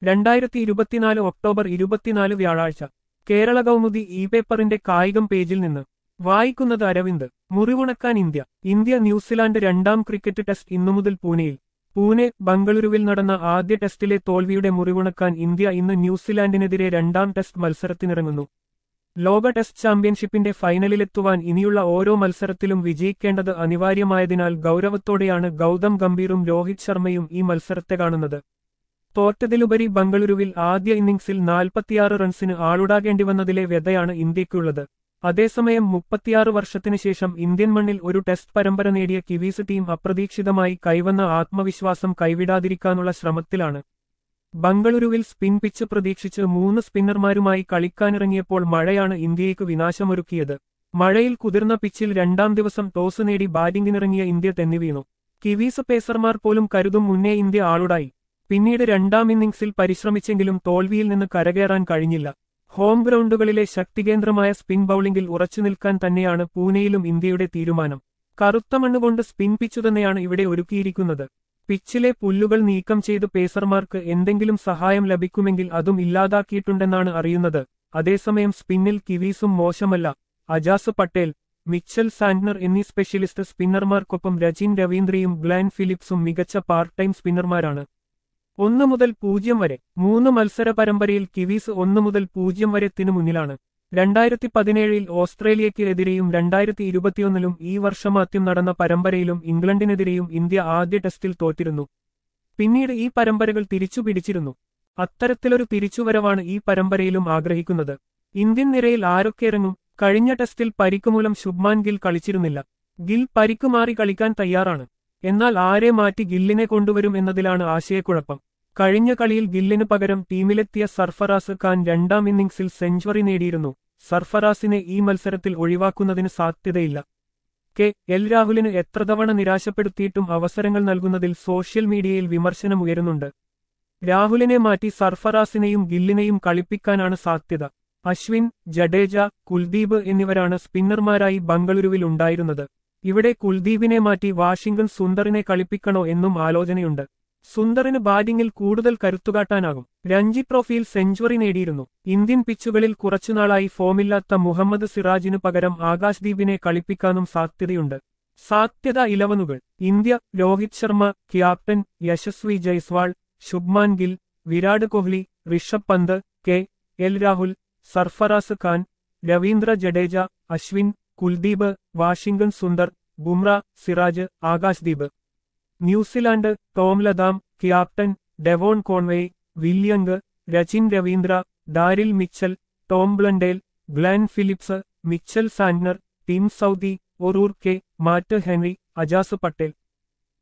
രണ്ടായിരത്തി ഇരുപത്തിനാല് ഒക്ടോബർ ഇരുപത്തിനാല് വ്യാഴാഴ്ച കേരള കൗമുദി ഇ പേപ്പറിന്റെ കായികം പേജിൽ നിന്ന് വായിക്കുന്നത് അരവിന്ദ് മുറിവുണക്കാൻ ഇന്ത്യ ഇന്ത്യ ന്യൂസിലാൻഡ് രണ്ടാം ക്രിക്കറ്റ് ടെസ്റ്റ് ഇന്നു മുതൽ പൂനെയിൽ പൂനെ ബംഗളൂരുവിൽ നടന്ന ആദ്യ ടെസ്റ്റിലെ തോൽവിയുടെ മുറിവുണക്കാൻ ഇന്ത്യ ഇന്ന് ന്യൂസിലാൻഡിനെതിരെ രണ്ടാം ടെസ്റ്റ് മത്സരത്തിനിറങ്ങുന്നു ലോക ടെസ്റ്റ് ചാമ്പ്യൻഷിപ്പിന്റെ ഫൈനലിലെത്തുവാൻ ഇനിയുള്ള ഓരോ മത്സരത്തിലും വിജയിക്കേണ്ടത് അനിവാര്യമായതിനാൽ ഗൗരവത്തോടെയാണ് ഗൗതം ഗംഭീറും രോഹിത് ശർമ്മയും ഈ മത്സരത്തെ കാണുന്നത് തോറ്റതിലുപരി ബംഗളൂരുവിൽ ആദ്യ ഇന്നിംഗ്സിൽ നാൽപ്പത്തിയാറ് റൺസിന് ആളുടാകേണ്ടി വന്നതിലെ വ്യതയാണ് ഇന്ത്യയ്ക്കുള്ളത് അതേസമയം മുപ്പത്തിയാറ് വർഷത്തിനു ശേഷം ഇന്ത്യൻ മണ്ണിൽ ഒരു ടെസ്റ്റ് പരമ്പര നേടിയ കിവീസ് ടീം അപ്രതീക്ഷിതമായി കൈവന്ന ആത്മവിശ്വാസം കൈവിടാതിരിക്കാനുള്ള ശ്രമത്തിലാണ് ബംഗളൂരുവിൽ സ്പിൻ പിച്ച് പ്രതീക്ഷിച്ച് മൂന്ന് സ്പിന്നർമാരുമായി കളിക്കാനിറങ്ങിയപ്പോൾ മഴയാണ് ഇന്ത്യയ്ക്ക് വിനാശമൊരുക്കിയത് മഴയിൽ കുതിർന്ന പിച്ചിൽ രണ്ടാം ദിവസം ടോസ് നേടി ബാറ്റിംഗിനിറങ്ങിയ ഇന്ത്യ തെന്നി വീണു കിവീസ് പേസർമാർ പോലും കരുതും മുന്നേ ഇന്ത്യ ആളുടായി പിന്നീട് രണ്ടാം ഇന്നിംഗ്സിൽ പരിശ്രമിച്ചെങ്കിലും തോൽവിയിൽ നിന്ന് കരകയറാൻ കഴിഞ്ഞില്ല ഹോം ഗ്രൗണ്ടുകളിലെ ശക്തികേന്ദ്രമായ സ്പിൻ ബൌളിംഗിൽ ഉറച്ചുനിൽക്കാൻ തന്നെയാണ് പൂനെയിലും ഇന്ത്യയുടെ തീരുമാനം കറുത്ത മണ്ണുകൊണ്ട് സ്പിൻ പിച്ചു തന്നെയാണ് ഇവിടെ ഒരുക്കിയിരിക്കുന്നത് പിച്ചിലെ പുല്ലുകൾ നീക്കം ചെയ്ത് പേസർമാർക്ക് എന്തെങ്കിലും സഹായം ലഭിക്കുമെങ്കിൽ അതും ഇല്ലാതാക്കിയിട്ടുണ്ടെന്നാണ് അറിയുന്നത് അതേസമയം സ്പിന്നിൽ കിവീസും മോശമല്ല അജാസ് പട്ടേൽ മിച്ചൽ സാന്റ്നർ എന്നീ സ്പെഷ്യലിസ്റ്റ് സ്പിന്നർമാർക്കൊപ്പം രജിൻ രവീന്ദ്രയും ഗ്ലാൻ ഫിലിപ്സും മികച്ച പാർട്ട് ടൈം സ്പിന്നർമാരാണ് ഒന്ന് മുതൽ പൂജ്യം വരെ മൂന്ന് മത്സര പരമ്പരയിൽ കിവീസ് ഒന്ന് മുതൽ പൂജ്യം വരെത്തിനു മുന്നിലാണ് രണ്ടായിരത്തി പതിനേഴിൽ ഓസ്ട്രേലിയയ്ക്ക് എതിരെയും രണ്ടായിരത്തി ഇരുപത്തിയൊന്നിലും ഈ വർഷമാദ്യം നടന്ന പരമ്പരയിലും ഇംഗ്ലണ്ടിനെതിരെയും ഇന്ത്യ ആദ്യ ടെസ്റ്റിൽ തോറ്റിരുന്നു പിന്നീട് ഈ പരമ്പരകൾ തിരിച്ചു പിടിച്ചിരുന്നു അത്തരത്തിലൊരു തിരിച്ചുവരവാണ് ഈ പരമ്പരയിലും ആഗ്രഹിക്കുന്നത് ഇന്ത്യൻ നിരയിൽ ആരൊക്കെ ഇറങ്ങും കഴിഞ്ഞ ടെസ്റ്റിൽ പരിക്കുമൂലം ശുഭ്മാൻ ഗിൽ കളിച്ചിരുന്നില്ല ഗിൽ പരിക്കുമാറി കളിക്കാൻ തയ്യാറാണ് എന്നാൽ ആരെ മാറ്റി ഗില്ലിനെ കൊണ്ടുവരും എന്നതിലാണ് ആശയക്കുഴപ്പം കഴിഞ്ഞ കളിയിൽ ഗില്ലിന് പകരം ടീമിലെത്തിയ സർഫറാസ് ഖാൻ രണ്ടാം ഇന്നിംഗ്സിൽ സെഞ്ചുറി നേടിയിരുന്നു സർഫറാസിനെ ഈ മത്സരത്തിൽ ഒഴിവാക്കുന്നതിന് സാധ്യതയില്ല കെ എൽ രാഹുലിന് എത്ര തവണ നിരാശപ്പെടുത്തിയിട്ടും അവസരങ്ങൾ നൽകുന്നതിൽ സോഷ്യൽ മീഡിയയിൽ വിമർശനം ഉയരുന്നുണ്ട് രാഹുലിനെ മാറ്റി സർഫറാസിനെയും ഗില്ലിനെയും കളിപ്പിക്കാനാണ് സാധ്യത അശ്വിൻ ജഡേജ കുൽദീപ് എന്നിവരാണ് സ്പിന്നർമാരായി ബംഗളൂരുവിൽ ഉണ്ടായിരുന്നത് ഇവിടെ കുൽദീപിനെ മാറ്റി വാഷിംഗ്ടൺ സുന്ദറിനെ കളിപ്പിക്കണോ എന്നും ആലോചനയുണ്ട് സുന്ദറിന് ബാറ്റിംഗിൽ കൂടുതൽ കരുത്തുകാട്ടാനാകും രഞ്ജി ട്രോഫിയിൽ സെഞ്ചുറി നേടിയിരുന്നു ഇന്ത്യൻ പിച്ചുകളിൽ കുറച്ചുനാളായി ഫോമില്ലാത്ത മുഹമ്മദ് സിറാജിനു പകരം ആകാശ്ദീപിനെ കളിപ്പിക്കാനും സാധ്യതയുണ്ട് സാധ്യത ഇലവനുകൾ India Rohit Sharma captain Yashasvi Jaiswal Shubman Gill Virat Kohli Rishabh Pant K L Rahul Sarfaraz Khan Ravindra Jadeja Ashwin Kuldeep Washington Sundar Bumrah Siraj Akashdeep New Zealand Tom Latham captain Devon Conway Will Young Rachin Ravindra Daryl Mitchell Tom Blundell Glenn Phillips Mitchell Santner Tim Southee O'Rourke Matt Henry Ajaz Patel